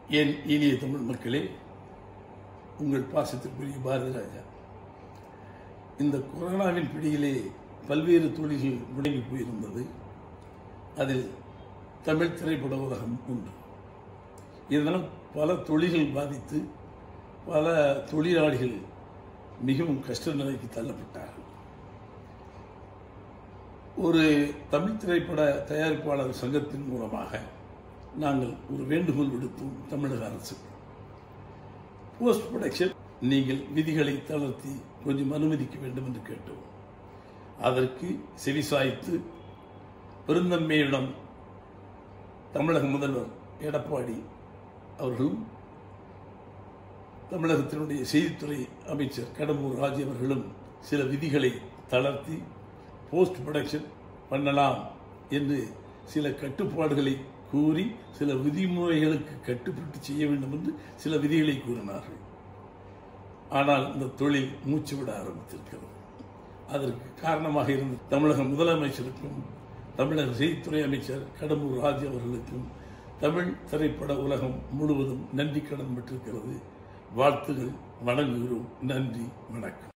என் இனிய தமிழ் மக்களே உங்கள் பாசத்திற்குரிய பாரதி ராஜா இந்த கொரோனாவின் பிடியிலே பல்வேறு தொழில்கள் முடங்கி போயிருந்தது அதில் தமிழ் திரைப்பட உலகம் உண்டு இதனால் பல தொழில்கள் பாதித்து பல தொழிலாளிகள் மிகவும் கஷ்ட நிலைக்கு தள்ளப்பட்டார்கள் ஒரு தமிழ் திரைப்பட தயாரிப்பாளர் சங்கத்தின் மூலமாக நாங்கள் ஒரு வேண்டுகோள் விடுத்தோம் தமிழக அரசுக்கு போஸ்ட் ப்ரொடக்ஷன் நீங்கள் விதிகளை தளர்த்தி கொஞ்சம் அனுமதிக்க வேண்டும் என்று கேட்டோம் அதற்கு செவிசாய்த்து பெருந்தன்மையிடம் தமிழக முதல்வர் எடப்பாடி அவர்களும் தமிழகத்தினுடைய செய்தித்துறை அமைச்சர் கடம்பூர் ராஜு அவர்களும் சில விதிகளை தளர்த்தி போஸ்ட் ப்ரொடக்ஷன் பண்ணலாம் என்று சில கட்டுப்பாடுகளை கூறி சில விதிமுறைகளுக்கு கட்டுப்பட்டு செய்ய வேண்டும் என்று சில விதிகளை கூறினார்கள் ஆனால் இந்த தொழில் மூச்சு விட ஆரம்பித்திருக்கிறது அதற்கு காரணமாக இருந்த தமிழக முதலமைச்சருக்கும் தமிழக செய்தித்துறை அமைச்சர் கடம்பூர் ராஜு அவர்களுக்கும் தமிழ் திரைப்பட உலகம் முழுவதும் நன்றி கடன் பெற்றிருக்கிறது வாழ்த்துகள் வணங்குகிறோம் நன்றி வணக்கம்